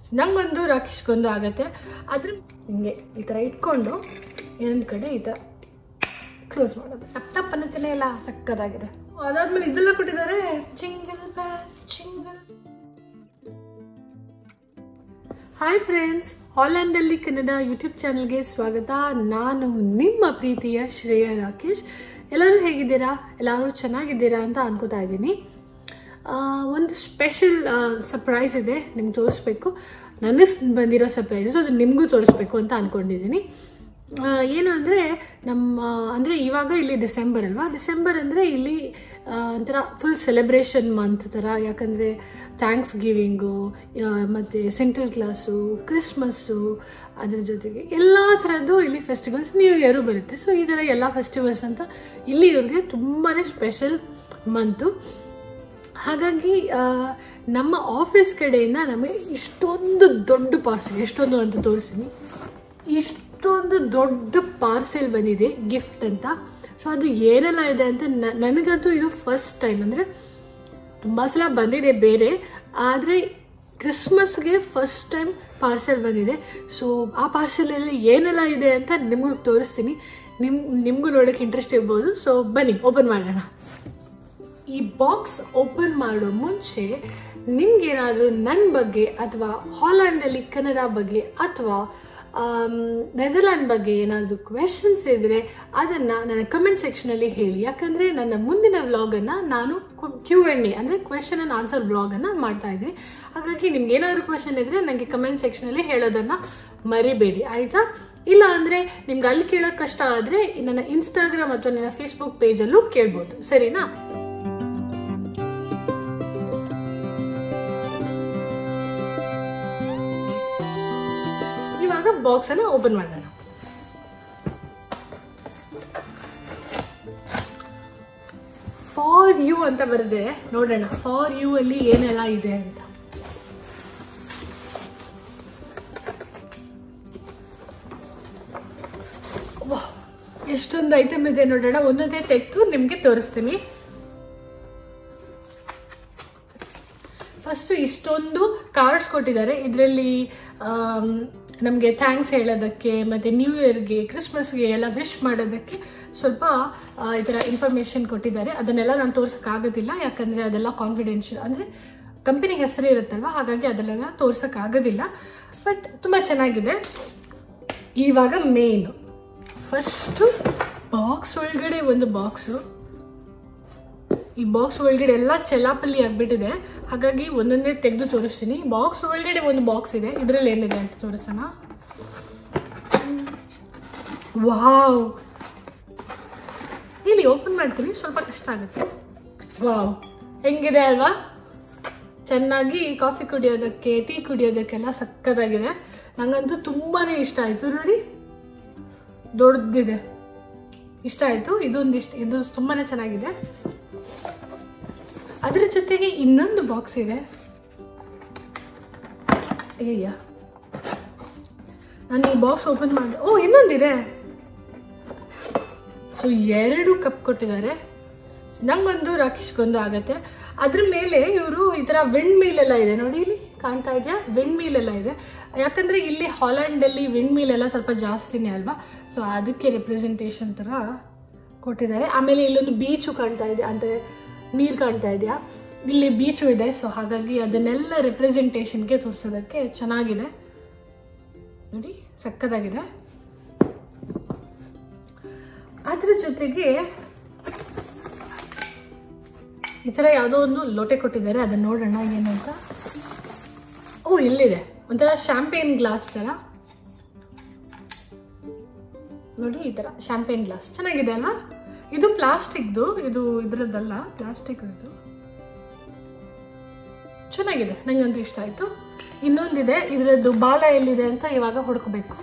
ನಂಗೊಂದು ರಾಕೇಶ್ಗೊಂದು ಆಗತ್ತೆ ಅದ್ರ ಹಿಂಗೆ ಈ ಥರ ಇಟ್ಕೊಂಡು ಇನ್ನೊಂದು ಕಡೆ ಈ ಥರ ಕ್ಲೋಸ್ ಮಾಡೋದು ಟಪ್ ಟಪ್ ಅನ್ನತ್ತೇನೆ ಇಲ್ಲ ಸಕ್ಕದಾಗಿದೆ ಅದಾದ್ಮೇಲೆ ಇದೆಲ್ಲ ಕೊಟ್ಟಿದ್ದಾರೆ ಚಿಂಗಲ್ ಚಿಂಗಲ್ ಹಾಯ್ ಫ್ರೆಂಡ್ಸ್ ಹಾಲ್ಯಾಂಡಲ್ಲಿ ಕನ್ನಡ ಯೂಟ್ಯೂಬ್ ಚಾನಲ್ಗೆ ಸ್ವಾಗತ ನಾನು ನಿಮ್ಮ ಪ್ರೀತಿಯ ಶ್ರೇಯ ರಾಕೇಶ್ ಎಲ್ಲರೂ ಹೇಗಿದ್ದೀರಾ ಎಲ್ಲರೂ ಚೆನ್ನಾಗಿದ್ದೀರಾ ಅಂತ ಅನ್ಕೋತಾ ಇದ್ದೀನಿ ಆ, ಒಂದು ಸ್ಪೆಷಲ್ ಸರ್ಪ್ರೈಸ್ ಇದೆ ನಿಮ್ಗೆ ತೋರಿಸ್ಬೇಕು ನನಗೆ ಬಂದಿರೋ ಸರ್ಪ್ರೈಸು ಅದು ನಿಮಗೂ ತೋರಿಸ್ಬೇಕು ಅಂತ ಅಂದ್ಕೊಂಡಿದ್ದೀನಿ ಆ, ಏನು ಅಂದರೆ ನಮ್ಮ ಅಂದರೆ ಇವಾಗ ಇಲ್ಲಿ ಡಿಸೆಂಬರ್ ಅಲ್ವಾ ಡಿಸೆಂಬರ್ ಅಂದರೆ ಇಲ್ಲಿ ಆ, ಒಂಥರ ಫುಲ್ ಸೆಲೆಬ್ರೇಷನ್ ಮಂತ್ ಥರ ಯಾಕಂದರೆ ಥ್ಯಾಂಕ್ಸ್ ಗಿವಿಂಗು ಮತ್ತು ಸೆಂಟ್ರಲ್ ಕ್ಲಾಸು ಕ್ರಿಸ್ಮಸ್ಸು ಅದ್ರ ಜೊತೆಗೆ ಎಲ್ಲ ಥರದ್ದು ಇಲ್ಲಿ ಫೆಸ್ಟಿವಲ್ಸ್ ನ್ಯೂ ಇಯರು ಬರುತ್ತೆ ಸೊ ಈ ಥರ ಎಲ್ಲ ಫೆಸ್ಟಿವಲ್ಸ್ ಅಂತ ಇಲ್ಲಿ ಇವ್ರಿಗೆ ತುಂಬಾ ಸ್ಪೆಷಲ್ ಮಂತು ಹಾಗಾಗಿ ಆ, ನಮ್ಮ ಆಫೀಸ್ ಕಡೆಯಿಂದ ನಮಗೆ ಇಷ್ಟೊಂದು ದೊಡ್ಡ ಪಾರ್ಸೆಲ್ ಎಷ್ಟೊಂದು ಅಂತ ತೋರಿಸ್ತೀನಿ ಇಷ್ಟೊಂದು ದೊಡ್ಡ ಪಾರ್ಸೆಲ್ ಬಂದಿದೆ ಗಿಫ್ಟ್ ಅಂತ ಸೊ ಅದು ಏನೆಲ್ಲ ಇದೆ ಅಂತ ನ- ನನಗಂತೂ ಇದು ಫಸ್ಟ್ ಟೈಮ್ ಅಂದರೆ ತುಂಬ ಸಲ ಬಂದಿದೆ ಬೇರೆ ಆದರೆ ಕ್ರಿಸ್ಮಸ್ಗೆ ಫಸ್ಟ್ ಟೈಮ್ ಪಾರ್ಸೆಲ್ ಬಂದಿದೆ ಸೊ ಆ ಪಾರ್ಸೆಲಲ್ಲಿ ಏನೆಲ್ಲ ಇದೆ ಅಂತ ನಿಮಗೂ ತೋರಿಸ್ತೀನಿ ನಿಮ್ ನಿಮಗೂ ನೋಡೋಕೆ ಇಂಟ್ರೆಸ್ಟ್ ಇರ್ಬೋದು ಸೊ ಬನ್ನಿ ಓಪನ್ ಮಾಡೋಣ ಈ ಬಾಕ್ಸ್ ಓಪನ್ ಮಾಡೋ ಮುಂಚೆ ನಿಮ್ಗೇನಾದ್ರೂ ನನ್ನ ಬಗ್ಗೆ ಅಥವಾ ಹಾಲ್ಯಾಂಡಲ್ಲಿ ಕನ್ನಡ ಬಗ್ಗೆ ಅಥವಾ ನೆದರ್ಲ್ಯಾಂಡ್ ಬಗ್ಗೆ ಏನಾದರೂ ಕ್ವೆಶನ್ಸ್ ಇದ್ರೆ ಅದನ್ನ ನನ್ನ ಕಮೆಂಟ್ ಸೆಕ್ಷನಲ್ಲಿ ಹೇಳಿ ಯಾಕಂದ್ರೆ ನನ್ನ ಮುಂದಿನ ವ್ಲಾಗನ್ನ ನಾನು ಕ್ಯೂ ಎನ್ ಎ ಅಂದ್ರೆ ಕ್ವೆಶನ್ ಅಂಡ್ ಆನ್ಸರ್ ವ್ಲಾಗ್ ಅನ್ನ ಮಾಡ್ತಾ ಇದ್ದೀನಿ ಹಾಗಾಗಿ ನಿಮ್ಗೆ ಏನಾದರೂ ಕ್ವೆಶನ್ ಇದ್ರೆ ನನಗೆ ಕಮೆಂಟ್ ಸೆಕ್ಷನಲ್ಲಿ ಹೇಳೋದನ್ನ ಮರಿಬೇಡಿ ಆಯ್ತಾ ಇಲ್ಲ ಅಂದ್ರೆ ನಿಮ್ಗೆ ಅಲ್ಲಿ ಕೇಳೋಕೆ ಕಷ್ಟ ಆದ್ರೆ ನನ್ನ ಇನ್ಸ್ಟಾಗ್ರಾಮ್ ಅಥವಾ ನನ್ನ ಫೇಸ್ಬುಕ್ ಪೇಜಲ್ಲೂ ಕೇಳ್ಬೋದು ಸರಿನಾ ಇವಾಗ ಬಾಕ್ಸ್ ಅನ್ನ ಓಪನ್ ಮಾಡೋಣ ಫಾರ್ ಯು ಅಂತ ಬರೆದೆ ನೋಡೋಣ ಫಾರ್ ಯು ಅಲ್ಲಿ ಏನೆಲ್ಲ ಇದೆ ಅಂತ ವಾಹ್, ಎಷ್ಟೊಂದು ಐಟಮ್ ಇದೆ ನೋಡೋಣ ಒಂದೊಂದೇ ತೆಗೆದು ನಿಮ್ಗೆ ತೋರಿಸ್ತೀನಿ ಫಸ್ಟ್ ಇಷ್ಟೊಂದು ಕಾರ್ಡ್ಸ್ ಕೊಟ್ಟಿದ್ದಾರೆ ಇದರಲ್ಲಿ ನಮಗೆ ಥ್ಯಾಂಕ್ಸ್ ಹೇಳೋದಕ್ಕೆ ಮತ್ತೆ ನ್ಯೂ ಇಯರ್ಗೆ ಕ್ರಿಸ್ಮಸ್ಗೆ ಎಲ್ಲ ವಿಶ್ ಮಾಡೋದಕ್ಕೆ ಸ್ವಲ್ಪ ಆ, ಈ ಥರ ಇನ್ಫಾರ್ಮೇಶನ್ ಕೊಟ್ಟಿದ್ದಾರೆ ಅದನ್ನೆಲ್ಲ ನಾನು ತೋರ್ಸೋಕ್ಕಾಗೋದಿಲ್ಲ ಯಾಕಂದರೆ ಅದೆಲ್ಲ ಕಾನ್ಫಿಡೆನ್ಷಿಯಲ್ ಅಂದರೆ ಕಂಪನಿ ಹೆಸರು ಇರುತ್ತಲ್ವ ಹಾಗಾಗಿ ಅದನ್ನೆಲ್ಲ ತೋರ್ಸೋಕ್ಕಾಗೋದಿಲ್ಲ ಬಟ್ ತುಂಬ ಚೆನ್ನಾಗಿದೆ ಇವಾಗ ಮೇನ್ ಫಸ್ಟು ಬಾಕ್ಸ್ ಒಳಗಡೆ ಒಂದು ಬಾಕ್ಸು ಈ ಬಾಕ್ಸ್ ಒಳಗಡೆ ಎಲ್ಲ ಚೆಲ್ಲಾಪಲ್ಲಿ ಆಗ್ಬಿಟ್ಟಿದೆ ಹಾಗಾಗಿ ಒಂದೊಂದೇ ತೆಗೆದು ತೋರಿಸ್ತೀನಿ ಬಾಕ್ಸ್ ಒಳಗಡೆ ಒಂದು ಬಾಕ್ಸ್ ಇದೆ ಇದರಲ್ಲಿ ಏನಿದೆ ಅಂತ ತೋರಿಸೋಣ ವಾವ್ ಇಲ್ಲಿ ಓಪನ್ ಮಾಡ್ತೀನಿ ಸ್ವಲ್ಪ ಕಷ್ಟ ಆಗುತ್ತೆ ವಾವ್ ಹೆಂಗಿದೆ ಅಲ್ವಾ ಚೆನ್ನಾಗಿ ಕಾಫಿ ಕುಡಿಯೋದಕ್ಕೆ ಟೀ ಕುಡಿಯೋದಕ್ಕೆಲ್ಲ ಸಕ್ಕತ್ತಾಗಿದೆ ನಂಗಂತೂ ತುಂಬಾನೇ ಇಷ್ಟ ಆಯ್ತು ನೋಡಿ ದೊಡ್ಡದಿದೆ ಇಷ್ಟ ಆಯ್ತು ಇದೊಂದು ಇಷ್ಟ ಇದು ತುಂಬಾನೇ ಚೆನ್ನಾಗಿದೆ ಅದರ ಜೊತೆಗೆ ಇನ್ನೊಂದು ಬಾಕ್ಸ್ ಇದೆ ಅಯ್ಯಯ್ಯ ನಾನು ಈ ಬಾಕ್ಸ್ ಓಪನ್ ಮಾಡಿ ಓ ಇನ್ನೊಂದಿದೆ ಸೊ ಎರಡು ಕಪ್ ಕೊಟ್ಟಿದ್ದಾರೆ ನಂಗೊಂದು ರಾಕೇಶ್ಗೊಂದು ಆಗತ್ತೆ ಅದ್ರ ಮೇಲೆ ಇವರು ಈ ಥರ ವಿಂಡ್ ಮೀಲ್ ಎಲ್ಲ ಇದೆ ನೋಡಿ ಇಲ್ಲಿ ಕಾಣ್ತಾ ಇದೆಯಾ ವಿಂಡ್ ಮೀಲ್ ಎಲ್ಲ ಇದೆ ಯಾಕಂದ್ರೆ ಇಲ್ಲಿ ಹಾಲೆಂಡಲ್ಲಿ ವಿಂಡ್ ಮೀಲ್ ಎಲ್ಲ ಸ್ವಲ್ಪ ಜಾಸ್ತಿನೇ ಅಲ್ವಾ ಸೊ ಅದಕ್ಕೆ ರೆಪ್ರೆಸೆಂಟೇಷನ್ ಥರ ಕೊಟ್ಟಿದ್ದಾರೆ ಆಮೇಲೆ ಇಲ್ಲೊಂದು ಬೀಚು ಕಾಣ್ತಾ ಇದೆ ಅಂದರೆ ನೀರು ಕಾಣ್ತಾ ಇದೆಯಾ ಇಲ್ಲಿ ಬೀಚು ಇದೆ ಸೊ ಹಾಗಾಗಿ ಅದನ್ನೆಲ್ಲ ರೆಪ್ರೆಸೆಂಟೇಷನ್ಗೆ ತೋರಿಸೋದಕ್ಕೆ ಚೆನ್ನಾಗಿದೆ ನೋಡಿ ಸಕ್ಕತ್ತಾಗಿದೆ ಅದ್ರ ಜೊತೆಗೆ ಈ ಥರ ಯಾವುದೋ ಒಂದು ಲೋಟೆ ಕೊಟ್ಟಿದ್ದಾರೆ ಅದನ್ನ ನೋಡೋಣ ಏನು ಅಂತ ಓ ಇಲ್ಲಿದೆ ಒಂಥರ ಶಾಂಪೇನ್ ಗ್ಲಾಸ್ ಥರ ನೋಡಿ ಈ ಥರ ಶಾಂಪೇನ್ ಗ್ಲಾಸ್ ಚೆನ್ನಾಗಿದೆ ಅಲ್ವಾ ಇದು ಪ್ಲಾಸ್ಟಿಕ್ದು ಇದು ಇದ್ರದ್ದಲ್ಲ ಪ್ಲಾಸ್ಟಿಕ್ ಇದು ಚೆನ್ನಾಗಿದೆ ನಂಗಂತೂ ಇಷ್ಟ ಆಯ್ತು ಇನ್ನೊಂದಿದೆ ಇದರದ್ದು ಬಾಲ ಎಲ್ಲಿದೆ ಅಂತ ಇವಾಗ ಹುಡುಕಬೇಕು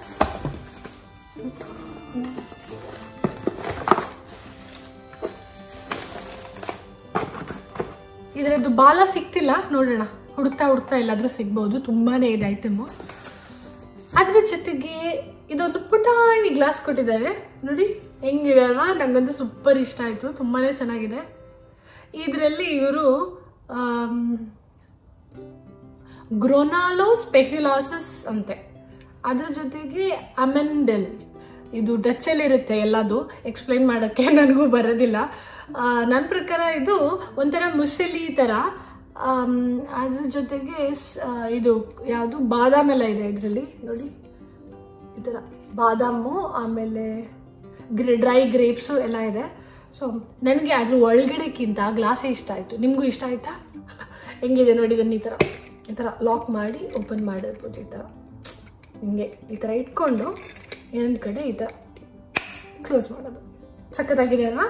ಇದರದ್ದು ಬಾಲ ಸಿಕ್ತಿಲ್ಲ ನೋಡೋಣ ಹುಡುಕ್ತಾ ಹುಡುಕ್ತಾ ಎಲ್ಲಾದ್ರೂ ಸಿಗ್ಬೋದು ತುಂಬಾನೇ ಇದೆ ಐಟಮು ಅದ್ರ ಜೊತೆಗೆ ಇದೊಂದು ಪುಟಾಣಿ ಗ್ಲಾಸ್ ಕೊಟ್ಟಿದ್ದಾರೆ ನೋಡಿ ಹೆಂಗಿದೆ ಅಲ್ವಾ ನಂಗಂತೂ ಸೂಪರ್ ಇಷ್ಟ ಆಯಿತು ತುಂಬಾನೇ ಚೆನ್ನಾಗಿದೆ ಇದರಲ್ಲಿ ಇವರು ಗ್ರೋನಾಲೋ ಸ್ಪೆಕ್ಯುಲಾಸಸ್ ಅಂತೆ ಅದ್ರ ಜೊತೆಗೆ ಅಮೆಂಡೆಲ್ ಇದು ಡಚ್ಚಲ್ಲಿ ಇರುತ್ತೆ ಎಲ್ಲದು ಎಕ್ಸ್ಪ್ಲೈನ್ ಮಾಡೋಕ್ಕೆ ನನಗೂ ಬರೋದಿಲ್ಲ ನನ್ನ ಪ್ರಕಾರ ಇದು ಒಂಥರ ಮುಸಲಿ ಥರ ಆಮ್, ಅದ್ರ ಜೊತೆಗೆ ಸ್- ಆ, ಇದು ಯಾವುದು ಬಾದಾಮ್ ಎಲ್ಲ ಇದೆ ಇದರಲ್ಲಿ ನೋಡಿ ಈ ಥರ ಬಾದಾಮು ಆಮೇಲೆ ಗ್ರೇ ಡ್ರೈ ಗ್ರೇಪ್ಸು ಎಲ್ಲ ಇದೆ ಸೊ ನನಗೆ ಅದ್ರ ಒಳಗಡೆಕ್ಕಿಂತ ಗ್ಲಾಸೇ ಇಷ್ಟ ಆಯಿತು ನಿಮಗೂ ಇಷ್ಟ ಆಯ್ತಾ ಹೆಂಗಿದೆ ನೋಡಿ ಇದನ್ನು ಈ ಥರ ಈ ಥರ ಲಾಕ್ ಮಾಡಿ ಓಪನ್ ಮಾಡಿರ್ಬೋದು ಈ ಥರ ಹಿಂಗೆ ಈ ಥರ ಇಟ್ಕೊಂಡು ಇನ್ನೊಂದು ಕಡೆ ಈ ಥರ ಕ್ಲೋಸ್ ಮಾಡೋದು ಸಖತ್ತಾಗಿದೆ ಅಲ್ವಾ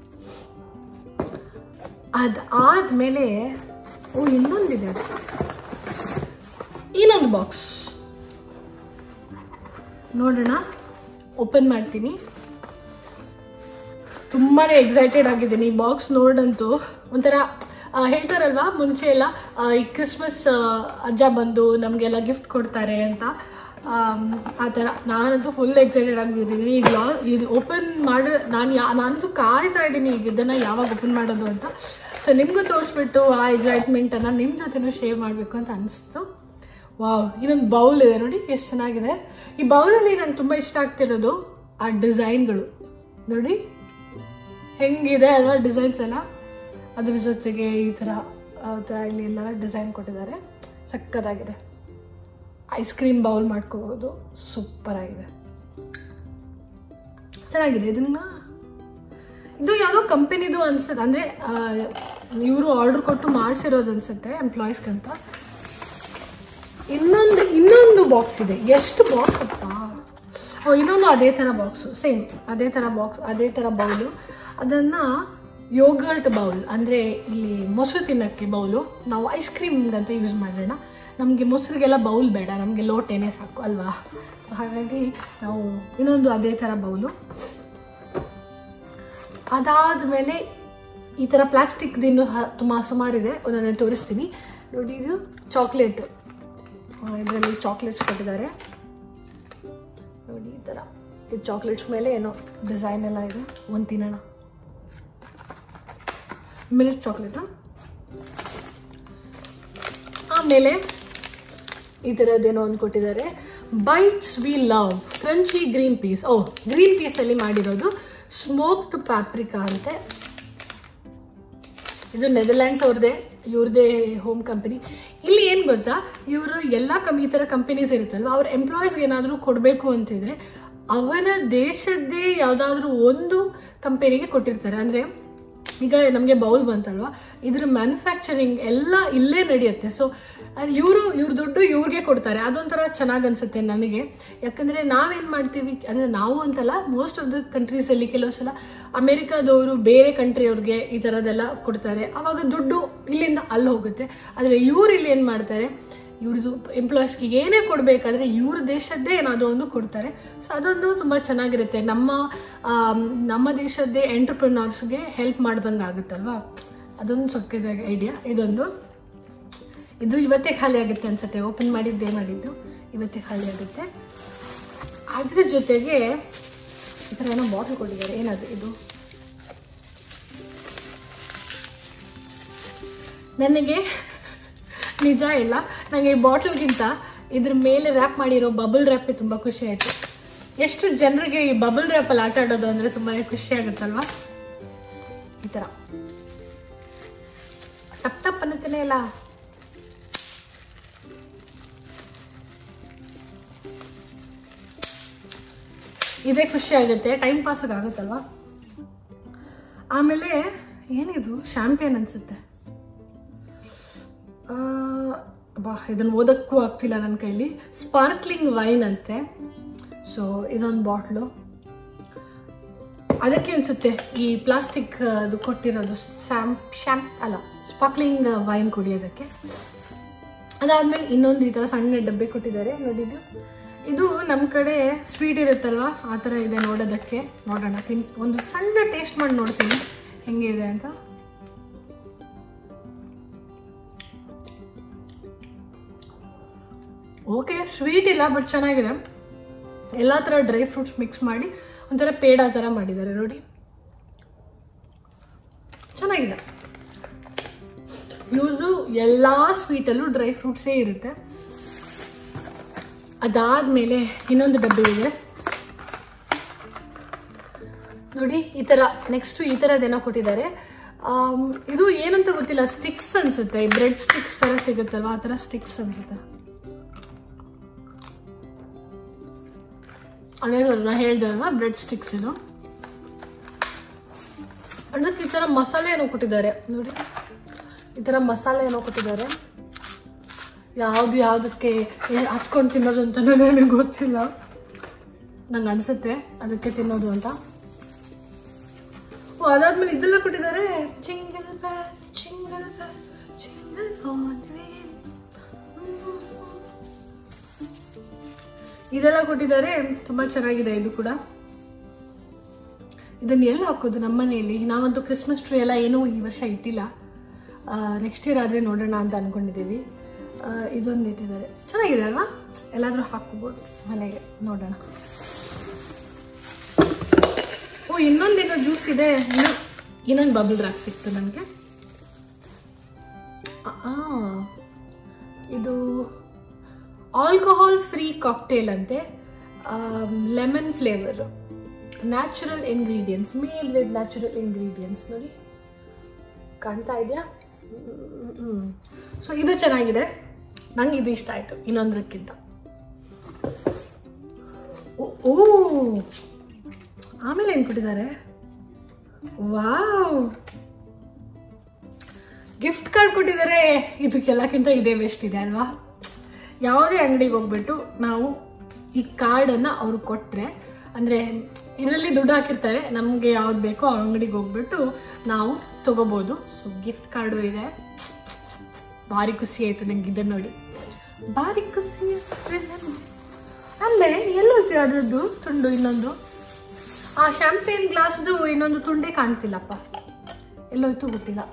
ಅದಾದ್ಮೇಲೆ ಓ ಇನ್ನೊಂದಿದೆ ಅದು ಇನ್ನೊಂದು ಬಾಕ್ಸ್ ನೋಡೋಣ ಓಪನ್ ಮಾಡ್ತೀನಿ ತುಂಬಾ ಎಕ್ಸೈಟೆಡ್ ಆಗಿದ್ದೀನಿ ಈ ಬಾಕ್ಸ್ ನೋಡಂತೂ ಒಂಥರ ಆ, ಹೇಳ್ತಾರಲ್ವಾ ಮುಂಚೆ ಎಲ್ಲ ಆ, ಈ ಕ್ರಿಸ್ಮಸ್ ಆ, ಅಜ್ಜ ಬಂದು ನಮಗೆಲ್ಲ ಗಿಫ್ಟ್ ಕೊಡ್ತಾರೆ ಅಂತ ಆಮ್, ಆ ಥರ ನಾನಂತೂ ಫುಲ್ ಎಕ್ಸೈಟೆಡ್ ಆಗಿದ್ದೀನಿ ಈಗ ಲಾ ಇದು ಓಪನ್ ಮಾಡಿ ನಾನು ಯಾ ನಾನಂತೂ ಕಾಯ್ತಾ ಇದ್ದೀನಿ ಈಗ ಇದನ್ನು ಯಾವಾಗ ಓಪನ್ ಮಾಡೋದು ಅಂತ ಸೊ ನಿಮಗೂ ತೋರಿಸ್ಬಿಟ್ಟು ಆ ಎಕ್ಸೈಟ್ಮೆಂಟನ್ನು ನಿಮ್ಮ ಜೊತೆನೂ ಶೇರ್ ಮಾಡಬೇಕು ಅಂತ ಅನಿಸ್ತು ವಾವ್ ಇನ್ನೊಂದು ಬೌಲ್ ಇದೆ ನೋಡಿ ಎಷ್ಟು ಚೆನ್ನಾಗಿದೆ ಈ ಬೌಲಲ್ಲಿ ನಂಗೆ ತುಂಬ ಇಷ್ಟ ಆಗ್ತಿರೋದು ಆ ಡಿಸೈನ್ಗಳು ನೋಡಿ ಹೆಂಗಿದೆ ಅಲ್ವಾ ಡಿಸೈನ್ಸ್ ಎಲ್ಲ ಅದ್ರ ಜೊತೆಗೆ ಈ ಥರ ಆ ಥರ ಇಲ್ಲಿ ಎಲ್ಲ ಡಿಸೈನ್ ಕೊಟ್ಟಿದ್ದಾರೆ ಸಕ್ಕತ್ತಾಗಿದೆ ಐಸ್ ಕ್ರೀಮ್ ಬೌಲ್ ಮಾಡ್ಕೋಬೋದು ಸೂಪರ್ ಆಗಿದೆ ಚೆನ್ನಾಗಿದೆ ಇದನ್ನ ಇದು ಯಾವುದೋ ಕಂಪನಿದು ಅನ್ಸುತ್ತೆ ಅಂದರೆ ಇವರು ಆರ್ಡರ್ ಕೊಟ್ಟು ಮಾಡಿಸಿರೋದು ಅನ್ಸುತ್ತೆ ಎಂಪ್ಲಾಯೀಸ್ಗಂತ ಇನ್ನೊಂದು ಇನ್ನೊಂದು ಬಾಕ್ಸ್ ಇದೆ ಎಷ್ಟು ಬಾಕ್ಸ್ ಗೊತ್ತಾ ಓ ಇನ್ನೊಂದು ಅದೇ ಥರ ಬಾಕ್ಸು ಸೇಮ್ ಅದೇ ಥರ ಬಾಕ್ಸ್ ಅದೇ ಥರ ಬೌಲು ಅದನ್ನು ಯೋಗರ್ಟ್ ಬೌಲ್ ಅಂದರೆ ಇಲ್ಲಿ ಮೊಸರು ತಿನ್ನೋಕ್ಕೆ ಬೌಲು ನಾವು ಐಸ್ ಕ್ರೀಮ್ಗಂತ ಯೂಸ್ ಮಾಡೋಣ ನಮಗೆ ಮೊಸರಿಗೆಲ್ಲ ಬೌಲ್ ಬೇಡ ನಮಗೆ ಲೋಟೇನೆ ಸಾಕು ಅಲ್ವಾ ಸೊ ಹಾಗಾಗಿ ನಾವು ಇನ್ನೊಂದು ಅದೇ ಥರ ಬೌಲು ಅದಾದಮೇಲೆ ಈ ಥರ ಪ್ಲಾಸ್ಟಿಕ್ ದಿನ ತುಂಬ ಸುಮಾರಿದೆ ಒಂದೊಂದೇ ತೋರಿಸ್ತೀನಿ ನೋಡಿ ಇದು ಚಾಕ್ಲೇಟ್ ಇದರಲ್ಲಿ ಚಾಕ್ಲೇಟ್ಸ್ ಕೊಟ್ಟಿದ್ದಾರೆ ನೋಡಿ ಈ ಥರ ಈ ಚಾಕ್ಲೇಟ್ಸ್ ಮೇಲೆ ಏನೋ ಡಿಸೈನ್ ಎಲ್ಲ ಇದೆ ಒಂದು ತಿನ್ನೋಣ ಮಿಲ್ಕ್ ಚಾಕ್ಲೇಟು ಆಮೇಲೆ ಈ ಥರದ್ದೇನೋ ಒಂದು ಕೊಟ್ಟಿದ್ದಾರೆ bites we love crunchy green peas oh green ಪೀಸಲ್ಲಿ ಮಾಡಿರೋದು ಸ್ಮೋಕ್ಡ್ ಪ್ಯಾಪ್ರಿಕಾ ಅಂತೆ ಇದು ನೆದರ್ಲ್ಯಾಂಡ್ಸ್ ಅವ್ರದ್ದೇ ಇವ್ರದೇ ಹೋಮ್ ಕಂಪನಿ ಇಲ್ಲಿ ಏನು ಗೊತ್ತಾ ಇವರು ಎಲ್ಲ ಕಂ ಈ ಥರ ಕಂಪನೀಸ್ ಇರುತ್ತಲ್ವ ಅವ್ರ ಎಂಪ್ಲಾಯೀಸ್ಗೆ ಏನಾದರೂ ಕೊಡಬೇಕು ಅಂತಿದ್ರೆ ಅವರ ದೇಶದ್ದೇ ಯಾವುದಾದ್ರೂ ಒಂದು ಕಂಪನಿಗೆ ಕೊಟ್ಟಿರ್ತಾರೆ ಅಂದರೆ ಈಗ ನಮಗೆ ಬೌಲ್ ಬಂತಲ್ವಾ ಇದ್ರ ಮ್ಯಾನುಫ್ಯಾಕ್ಚರಿಂಗ್ ಎಲ್ಲ ಇಲ್ಲೇ ನಡೆಯುತ್ತೆ ಸೊ ಇವರು ಇವ್ರ ದುಡ್ಡು ಇವ್ರಿಗೆ ಕೊಡ್ತಾರೆ ಅದೊಂಥರ ಚೆನ್ನಾಗಿ ಅನ್ಸುತ್ತೆ ನನಗೆ ಯಾಕಂದರೆ ನಾವೇನು ಮಾಡ್ತೀವಿ ಅಂದರೆ ನಾವು ಅಂತಲ್ಲ ಮೋಸ್ಟ್ ಆಫ್ ದ ಕಂಟ್ರೀಸಲ್ಲಿ ಕೆಲವು ಸಲ ಅಮೇರಿಕಾದವರು ಬೇರೆ ಕಂಟ್ರಿಯವ್ರಿಗೆ ಈ ಥರದ್ದೆಲ್ಲ ಕೊಡ್ತಾರೆ ಆವಾಗ ದುಡ್ಡು ಇಲ್ಲಿಂದ ಅಲ್ಲಿ ಹೋಗುತ್ತೆ ಆದರೆ ಇವ್ರು ಇಲ್ಲಿ ಏನು ಮಾಡ್ತಾರೆ ಇವ್ರದ್ದು ಎಂಪ್ಲಾಯೀಸ್ಗೆ ಏನೇ ಕೊಡಬೇಕಾದ್ರೆ ಇವ್ರ ದೇಶದ್ದೇ ಏನಾದರೂ ಒಂದು ಕೊಡ್ತಾರೆ ಸೊ ಅದೊಂದು ತುಂಬ ಚೆನ್ನಾಗಿರುತ್ತೆ ನಮ್ಮ ಆಮ್, ನಮ್ಮ ದೇಶದ್ದೇ ಎಂಟರ್ಪ್ರಿನರ್ಸ್ಗೆ ಹೆಲ್ಪ್ ಮಾಡ್ದಂಗೆ ಆಗುತ್ತಲ್ವಾ ಅದೊಂದು ಸೊಕ್ಕಿದ ಐಡಿಯಾ ಇದೊಂದು ಇದು ಇವತ್ತೇ ಖಾಲಿ ಆಗುತ್ತೆ ಅನ್ಸುತ್ತೆ ಓಪನ್ ಮಾಡಿದ್ದೇ ಮಾಡಿದ್ದು ಇವತ್ತೇ ಖಾಲಿ ಆಗುತ್ತೆ ಅದ್ರ ಜೊತೆಗೆ ಈ ಥರ ಏನೋ ಬಾಟಲ್ ಕೊಟ್ಟಿದ್ದಾರೆ ಏನದು ಇದು ನನಗೆ ನಿಜ ಇಲ್ಲ ನನಗೆ ಈ ಬಾಟಲ್ಗಿಂತ ಇದ್ರ ಮೇಲೆ ರ್ಯಾಪ್ ಮಾಡಿರೋ ಬಬಲ್ ರ್ಯಾಪೇ ತುಂಬ ಖುಷಿ ಆಯಿತು ಎಷ್ಟು ಜನರಿಗೆ ಈ ಬಬಲ್ ರ್ಯಾಪಲ್ಲಿ ಆಟ ಆಡೋದು ಅಂದರೆ ತುಂಬಾ ಖುಷಿ ಆಗುತ್ತಲ್ವಾ ಈ ಥರ ಟಪ್ ಟಪ್ ಅನ್ನತ್ತೇನೆ ಇಲ್ಲ ಇದೇ ಖುಷಿ ಆಗುತ್ತೆ ಟೈಮ್ ಪಾಸ್ ಆಗುತ್ತಲ್ವಾ ಆಮೇಲೆ ಏನಿದು ಶಾಂಪಿಯನ್ ಅನ್ಸುತ್ತೆ ಆ, ಬಾ ಇದನ್ನು ಓದಕ್ಕೂ ಆಗ್ತಿಲ್ಲ ನನ್ನ ಕೈಲಿ ಸ್ಪಾರ್ಕ್ಲಿಂಗ್ ವೈನ್ ಅಂತೆ ಸೊ ಇದೊಂದು ಬಾಟ್ಲು ಅದಕ್ಕೆ ಅನ್ಸುತ್ತೆ ಈ ಪ್ಲಾಸ್ಟಿಕ್ ಅದು ಕೊಟ್ಟಿರೋದು ಸ್ಯಾಮ್ ಶ್ಯಾಂಪ್ ಅಲ್ಲ ಸ್ಪಾರ್ಕ್ಲಿಂಗ್ ವೈನ್ ಕುಡಿಯೋದಕ್ಕೆ ಅದಾದ್ಮೇಲೆ ಇನ್ನೊಂದು ಈ ಥರ ಸಣ್ಣ ಡಬ್ಬೆ ಕೊಟ್ಟಿದ್ದಾರೆ ನೋಡಿದ್ದು ಇದು ನಮ್ಮ ಕಡೆ ಸ್ವೀಟ್ ಇರುತ್ತಲ್ವಾ ಆ ಥರ ಇದೆ ನೋಡೋದಕ್ಕೆ ನೋಡೋಣ ತಿನ್ ಒಂದು ಸಣ್ಣ ಟೇಸ್ಟ್ ಮಾಡಿ ನೋಡ್ತೀನಿ ಹೆಂಗಿದೆ ಅಂತ ಓಕೆ ಸ್ವೀಟ್ ಇಲ್ಲ ಬಟ್ ಚೆನ್ನಾಗಿದೆ ಎಲ್ಲ ಥರ ಡ್ರೈ ಫ್ರೂಟ್ಸ್ ಮಿಕ್ಸ್ ಮಾಡಿ ಒಂಥರ ಪೇಡ ಥರ ಮಾಡಿದ್ದಾರೆ ನೋಡಿ ಚೆನ್ನಾಗಿದೆ ಇವ್ರದ್ದು ಎಲ್ಲ ಸ್ವೀಟಲ್ಲೂ ಡ್ರೈ ಫ್ರೂಟ್ಸೇ ಇರುತ್ತೆ ಅದಾದ್ಮೇಲೆ ಇನ್ನೊಂದು ಡಬ್ಬಿ ಇದೆ ನೋಡಿ ಈ ತರ ನೆಕ್ಸ್ಟ್ ಈ ತರದೇನೋ ಕೊಟ್ಟಿದ್ದಾರೆ ಆಮ್, ಇದು ಏನಂತ ಗೊತ್ತಿಲ್ಲ ಸ್ಟಿಕ್ಸ್ ಅನ್ಸುತ್ತೆ ಬ್ರೆಡ್ ಸ್ಟಿಕ್ಸ್ ತರ ಸಿಗುತ್ತಲ್ವಾ ಆ ತರ ಸ್ಟಿಕ್ಸ್ ಅನ್ಸುತ್ತೆ ಅದೇ ನಾ ಹೇಳ್ದೆ ಅಲ್ವಾ ಬ್ರೆಡ್ ಸ್ಟಿಕ್ಸ್ ಇದು ಅದಕ್ಕೆ ಈ ತರ ಮಸಾಲೆ ಏನೋ ಕೊಟ್ಟಿದ್ದಾರೆ ನೋಡಿ ಈ ತರ ಮಸಾಲೆ ಏನೋ ಕೊಟ್ಟಿದ್ದಾರೆ ಯಾವ್ದು ಯಾವ್ದಕ್ಕೆ ಏನ್ ಹಚ್ಕೊಂಡು ತಿನ್ನೋದು ಅಂತ ನನಗೆ ಗೊತ್ತಿಲ್ಲ ನಂಗೆ ಅನ್ಸುತ್ತೆ ಅದಕ್ಕೆ ತಿನ್ನೋದು ಅಂತ ಓ ಅದಾದ್ಮೇಲೆ ಇದೆಲ್ಲ ಕೊಟ್ಟಿದ್ದಾರೆ jingle bell jingle bell jingle on the way. ಇದೆಲ್ಲ ಕೊಟ್ಟಿದ್ದಾರೆ ತುಂಬಾ ಚೆನ್ನಾಗಿದೆ ಇದು ಕೂಡ ಇದನ್ನ ಎಲ್ಲ ಹಾಕೋದು ನಮ್ಮ ಮನೆಯಲ್ಲಿ ನಾವಂತೂ ಕ್ರಿಸ್ಮಸ್ ಟ್ರೀ ಎಲ್ಲ ಏನೂ ಈ ವರ್ಷ ಇಟ್ಟಿಲ್ಲ ನೆಕ್ಸ್ಟ್ ಇಯರ್ ಆದ್ರೆ ನೋಡೋಣ ಅಂತ ಅನ್ಕೊಂಡಿದ್ದೀವಿ ಆ, ಇದೊಂದು ಇಟ್ಟಿದ್ದಾರೆ ಚೆನ್ನಾಗಿದೆ ಅಲ್ವಾ ಎಲ್ಲಾದ್ರೂ ಹಾಕೋಬಹುದು ಮನೆಗೆ ನೋಡೋಣ ಓ ಇನ್ನೊಂದೇನೋ ಜ್ಯೂಸ್ ಇದೆ ಇನ್ನು- ಇನ್ನೊಂದು ಬಬಲ್ ರ್ಯಾಪ್ ಸಿಕ್ತು ನನಗೆ ಇದು ಆಲ್ಕೋಹಾಲ್ ಫ್ರೀ ಕಾಕ್ಟೇಲ್ ಅಂತೆ lemon flavour natural ingredients made with natural ingredients ನೋಡಿ ಕಾಣ್ತಾ ಇದೆಯಾ ಸೊ ಇದು ಚೆನ್ನಾಗಿದೆ ನಂಗೆ ಇದು ಇಷ್ಟ ಆಯ್ತು ಇನ್ನೊಂದಕ್ಕಿಂತ ಓ- ಓ ಆಮೇಲೆ ಏನ್ ಕೊಟ್ಟಿದ್ದಾರೆ ವಾವ್ ಗಿಫ್ಟ್ ಕಾರ್ಡ್ ಕೊಟ್ಟಿದ್ದಾರೆ ಇದಕ್ಕೆಲ್ಲಕ್ಕಿಂತ ಇದೇ ಬೆಸ್ಟ್ ಇದೆ ಅಲ್ವಾ ಯಾವುದೇ ಅಂಗಡಿಗೆ ಹೋಗ್ಬಿಟ್ಟು ನಾವು ಈ ಕಾರ್ಡನ್ನು ಅವ್ರು ಕೊಟ್ಟರೆ ಅಂದರೆ ಇದರಲ್ಲಿ ದುಡ್ಡು ಹಾಕಿರ್ತಾರೆ ನಮಗೆ ಯಾವ್ದು ಬೇಕೋ ಆ ಅಂಗಡಿಗೆ ಹೋಗ್ಬಿಟ್ಟು ನಾವು ತಗೋಬೋದು ಸೊ ಗಿಫ್ಟ್ ಕಾರ್ಡು ಇದೆ ಭಾರಿ ಖುಷಿ ಆಯಿತು ನಂಗೆ ಇದನ್ನ ನೋಡಿ ಭಾರಿ ಖುಷಿ ಆಯ್ತು ಅಲ್ಲೇ ಎಲ್ಲೋಯ್ತು ಅದ್ರದ್ದು ತುಂಡು ಇನ್ನೊಂದು ಆ ಶಾಂಪೇನ್ ಗ್ಲಾಸ್ದು ಇನ್ನೊಂದು ತುಂಡೇ ಕಾಣ್ತಿಲ್ಲಪ್ಪ ಎಲ್ಲೋಯ್ತು ಗೊತ್ತಿಲ್ಲ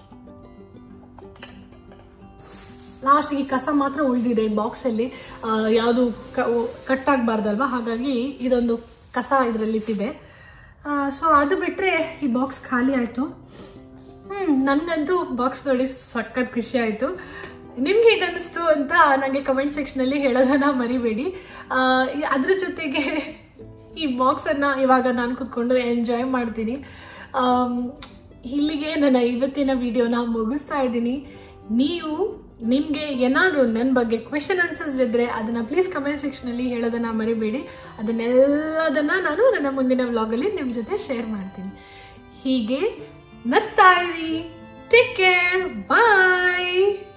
ಲಾಸ್ಟ್ಗೆ ಈ ಕಸ ಮಾತ್ರ ಉಳಿದಿದೆ ಬಾಕ್ಸಲ್ಲಿ ಯಾವುದು ಕಟ್ ಆಗಬಾರ್ದಲ್ವಾ ಹಾಗಾಗಿ ಇದೊಂದು ಕಸ ಇದರಲ್ಲಿ ಇಟ್ಟಿದೆ ಸೊ ಅದು ಬಿಟ್ಟರೆ ಈ ಬಾಕ್ಸ್ ಖಾಲಿ ಆಯಿತು ಹ್ಮ್ ನನಗಂತೂ ಬಾಕ್ಸ್ ನೋಡಿ ಸಖತ್ ಖುಷಿ ಆಯಿತು ನಿಮ್ಗೆ ಹೇಗೆ ಅನಿಸ್ತು ಅಂತ ನನಗೆ ಕಮೆಂಟ್ ಸೆಕ್ಷನಲ್ಲಿ ಹೇಳೋದನ್ನ ಮರಿಬೇಡಿ ಆ, ಈ- ಅದ್ರ ಜೊತೆಗೆ ಈ ಬಾಕ್ಸನ್ನು ಇವಾಗ ನಾನು ಕುತ್ಕೊಂಡು ಎಂಜಾಯ್ ಮಾಡ್ತೀನಿ ಆಮ್, ಇಲ್ಲಿಗೆ ನನ್ನ ಇವತ್ತಿನ ವಿಡಿಯೋನ ಮುಗಿಸ್ತಾ ಇದ್ದೀನಿ ನೀವು ನಿಮಗೆ ಏನಾದರೂ ನನ್ನ ಬಗ್ಗೆ ಕ್ವೆಶನ್ ಆನ್ಸರ್ಸ್ ಇದ್ದರೆ ಅದನ್ನು ಪ್ಲೀಸ್ ಕಮೆಂಟ್ ಸೆಕ್ಷನಲ್ಲಿ ಹೇಳೋದನ್ನ ಮರಿಬೇಡಿ ಅದನ್ನೆಲ್ಲದನ್ನ ನಾನು ನನ್ನ ಮುಂದಿನ ವ್ಲಾಗಲ್ಲಿ ನಿಮ್ಮ ಜೊತೆ ಶೇರ್ ಮಾಡ್ತೀನಿ ಹೀಗೆ ನಗ್ತಾ ಇರಿ ಟೇಕ್ ಕೇರ್ ಬಾಯ್